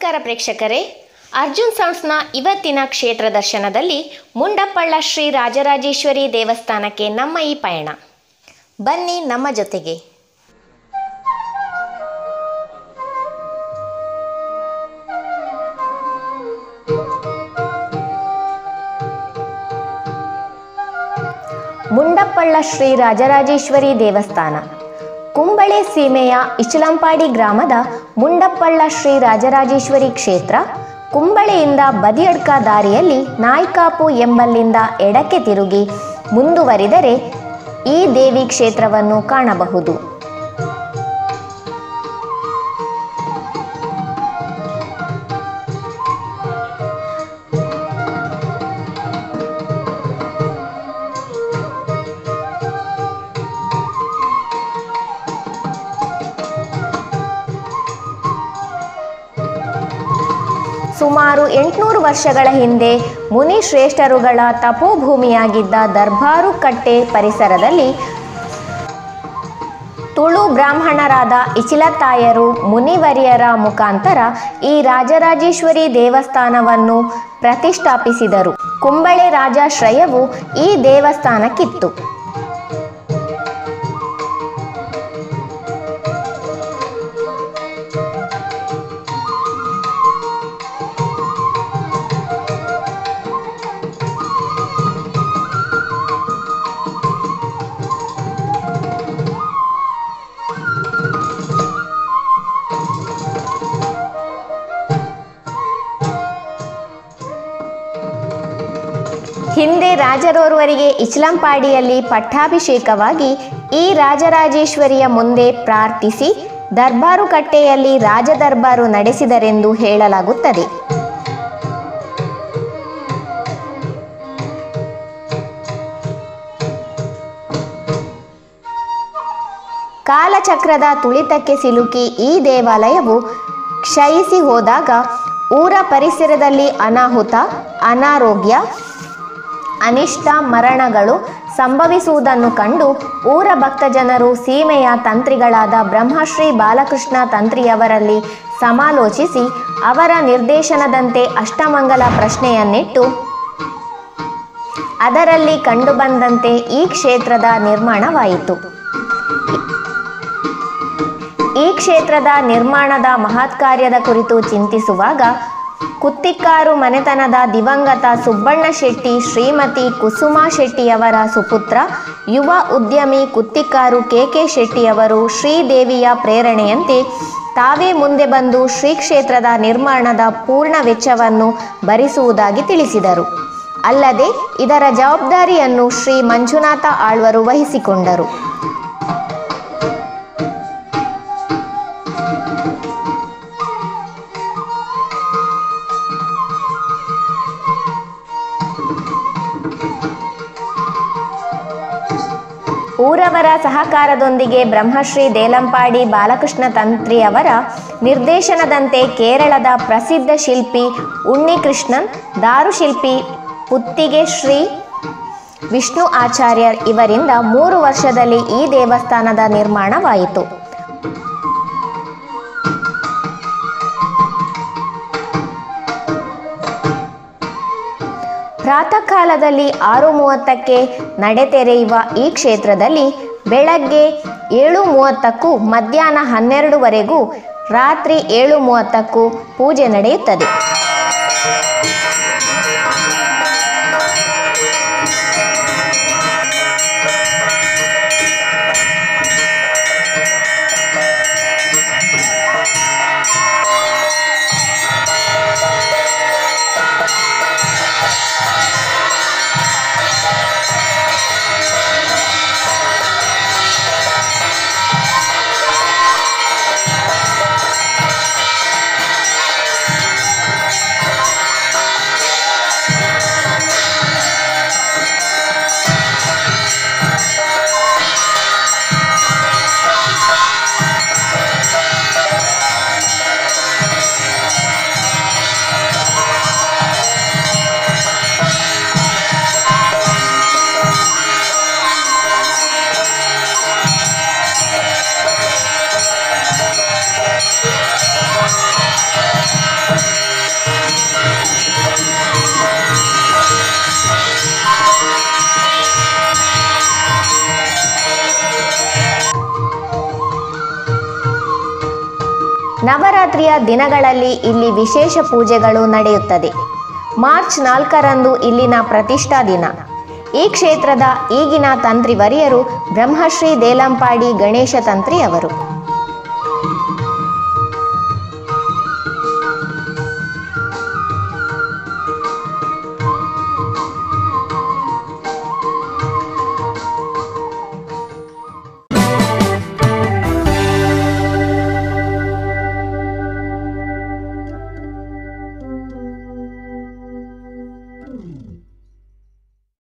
ನಮಸ್ಕಾರ ಪ್ರೇಕ್ಷಕರೇ ಅರ್ಜುನ್ ಸೌಂಡ್ಸ್ನ ಇವತ್ತಿನ ಕ್ಷೇತ್ರ ದರ್ಶನದಲ್ಲಿ ಮುಂಡಪ್ಪಳ್ಳ ಶ್ರೀ ರಾಜರಾಜೇಶ್ವರಿ ದೇವಸ್ಥಾನಕ್ಕೆ ನಮ್ಮ ಈ ಪಯಣ ಬನ್ನಿ ನಮ್ಮ ಜೊತೆಗೆ ಮುಂಡಪ್ಪಳ್ಳ ಶ್ರೀ ರಾಜರಾಜೇಶ್ವರಿ ದೇವಸ್ಥಾನ ಕುಂಬಳೆ ಸೀಮೆಯ ಇಚಲಂಪಾಡಿ ಗ್ರಾಮದ ಮುಂಡಪ್ಪಳ್ಳ ಶ್ರೀ ರಾಜರಾಜೇಶ್ವರಿ ಕ್ಷೇತ್ರ ಕುಂಬಳೆಯಿಂದ ಬದಿಯಡ್ಕ ದಾರಿಯಲ್ಲಿ ನಾಯ್ಕಾಪು ಎಂಬಲ್ಲಿಂದ ಎಡಕ್ಕೆ ತಿರುಗಿ ಮುಂದುವರಿದರೆ ಈ ದೇವಿ ಕ್ಷೇತ್ರವನ್ನು ಕಾಣಬಹುದು ಸುಮಾರು ಎಂಟುನೂರು ವರ್ಷಗಳ ಹಿಂದೆ ಮುನಿ ಶ್ರೇಷ್ಠರುಗಳ ತಪೋಭೂಮಿಯಾಗಿದ್ದ ದರ್ಬಾರು ಕಟ್ಟೆ ಪರಿಸರದಲ್ಲಿ ತುಳು ಬ್ರಾಹ್ಮಣರಾದ ಇಚಿಲತಾಯರು ಮುನಿವರಿಯರ ಮುಖಾಂತರ ಈ ರಾಜರಾಜೇಶ್ವರಿ ದೇವಸ್ಥಾನವನ್ನು ಪ್ರತಿಷ್ಠಾಪಿಸಿದರು ಕುಂಬಳೆ ರಾಜಾಶ್ರಯವು ಈ ದೇವಸ್ಥಾನಕ್ಕಿತ್ತು ಹಿಂದೆ ರಾಜರೋರ್ವರಿಗೆ ಇಚ್ಲಂಪಾಡಿಯಲ್ಲಿ ಪಟ್ಟಾಭಿಷೇಕವಾಗಿ ಈ ರಾಜರಾಜೇಶ್ವರಿಯ ಮುಂದೆ ಪ್ರಾರ್ಥಿಸಿ ದರ್ಬಾರು ಕಟ್ಟೆಯಲ್ಲಿ ರಾಜದರ್ಬಾರು ನಡೆಸಿದರೆಂದು ಹೇಳಲಾಗುತ್ತದೆ ಕಾಲಚಕ್ರದ ತುಳಿತಕ್ಕೆ ಸಿಲುಕಿ ಈ ದೇವಾಲಯವು ಕ್ಷಯಿಸಿ ಹೋದಾಗ ಊರ ಪರಿಸರದಲ್ಲಿ ಅನಾಹುತ ಅನಾರೋಗ್ಯ ಅನಿಷ್ಟ ಮರಣಗಳು ಸಂಭವಿಸುವುದನ್ನು ಕಂಡು ಊರ ಭಕ್ತಜನರು ಸೀಮೆಯ ತಂತ್ರಿಗಳಾದ ಬ್ರಹ್ಮಶ್ರೀ ಬಾಲಕೃಷ್ಣ ತಂತ್ರಿಯವರಲ್ಲಿ ಸಮಾಲೋಚಿಸಿ ಅವರ ನಿರ್ದೇಶನದಂತೆ ಅಷ್ಟಮಂಗಲ ಪ್ರಶ್ನೆಯನ್ನಿಟ್ಟು ಅದರಲ್ಲಿ ಕಂಡುಬಂದಂತೆ ಈ ಕ್ಷೇತ್ರದ ನಿರ್ಮಾಣವಾಯಿತು ಈ ಕ್ಷೇತ್ರದ ನಿರ್ಮಾಣದ ಮಹತ್ ಕಾರ್ಯದ ಕುರಿತು ಚಿಂತಿಸುವಾಗ ಕುತ್ತಿಕ್ಕಾರು ಮನೆತನದ ದಿವಂಗತ ಸುಬ್ಬಣ್ಣ ಶೆಟ್ಟಿ ಶ್ರೀಮತಿ ಕುಸುಮಾ ಶೆಟ್ಟಿಯವರ ಸುಪುತ್ರ ಯುವ ಉದ್ಯಮಿ ಕುತ್ತಿಕ್ಕಾರು ಕೆ ಕೆ ಶೆಟ್ಟಿಯವರು ಶ್ರೀದೇವಿಯ ಪ್ರೇರಣೆಯಂತೆ ತಾವೇ ಮುಂದೆ ಬಂದು ಶ್ರೀ ಕ್ಷೇತ್ರದ ನಿರ್ಮಾಣದ ಪೂರ್ಣ ವೆಚ್ಚವನ್ನು ಭರಿಸುವುದಾಗಿ ತಿಳಿಸಿದರು ಅಲ್ಲದೆ ಇದರ ಜವಾಬ್ದಾರಿಯನ್ನು ಶ್ರೀ ಮಂಜುನಾಥ ಆಳ್ವರು ವಹಿಸಿಕೊಂಡರು ಊರವರ ಸಹಕಾರದೊಂದಿಗೆ ಬ್ರಹ್ಮಶ್ರೀ ದೇಲಂಪಾಡಿ ಬಾಲಕೃಷ್ಣ ತಂತ್ರಿಯವರ ನಿರ್ದೇಶನದಂತೆ ಕೇರಳದ ಪ್ರಸಿದ್ಧ ಶಿಲ್ಪಿ ಉಣ್ಣಿಕೃಷ್ಣನ್ ದಾರುಶಿಲ್ಪಿ ಪುತ್ತಿಗೆ ಶ್ರೀ ವಿಷ್ಣು ಆಚಾರ್ಯರ್ ಇವರಿಂದ ಮೂರು ವರ್ಷದಲ್ಲಿ ಈ ದೇವಸ್ಥಾನದ ನಿರ್ಮಾಣವಾಯಿತು ಪ್ರಾತಃ ಕಾಲದಲ್ಲಿ ಆರು ಮೂವತ್ತಕ್ಕೆ ನಡೆ ತೆರೆಯುವ ಈ ಕ್ಷೇತ್ರದಲ್ಲಿ ಬೆಳಗ್ಗೆ ಏಳು ಮೂವತ್ತಕ್ಕೂ ಮಧ್ಯಾಹ್ನ ಹನ್ನೆರಡುವರೆಗೂ ರಾತ್ರಿ ಏಳು ಮೂವತ್ತಕ್ಕೂ ಪೂಜೆ ನಡೆಯುತ್ತದೆ ನವರಾತ್ರಿಯ ದಿನಗಳಲ್ಲಿ ಇಲ್ಲಿ ವಿಶೇಷ ಪೂಜೆಗಳು ನಡೆಯುತ್ತದೆ ಮಾರ್ಚ್ ನಾಲ್ಕರಂದು ಇಲ್ಲಿನ ಪ್ರತಿಷ್ಠಾ ದಿನ ಈ ಕ್ಷೇತ್ರದ ಈಗಿನ ತಂತ್ರಿವರಿಯರು ಬ್ರಹ್ಮಶ್ರೀ ದೇಲಂಪಾಡಿ ಗಣೇಶ ತಂತ್ರಿ ಅವರು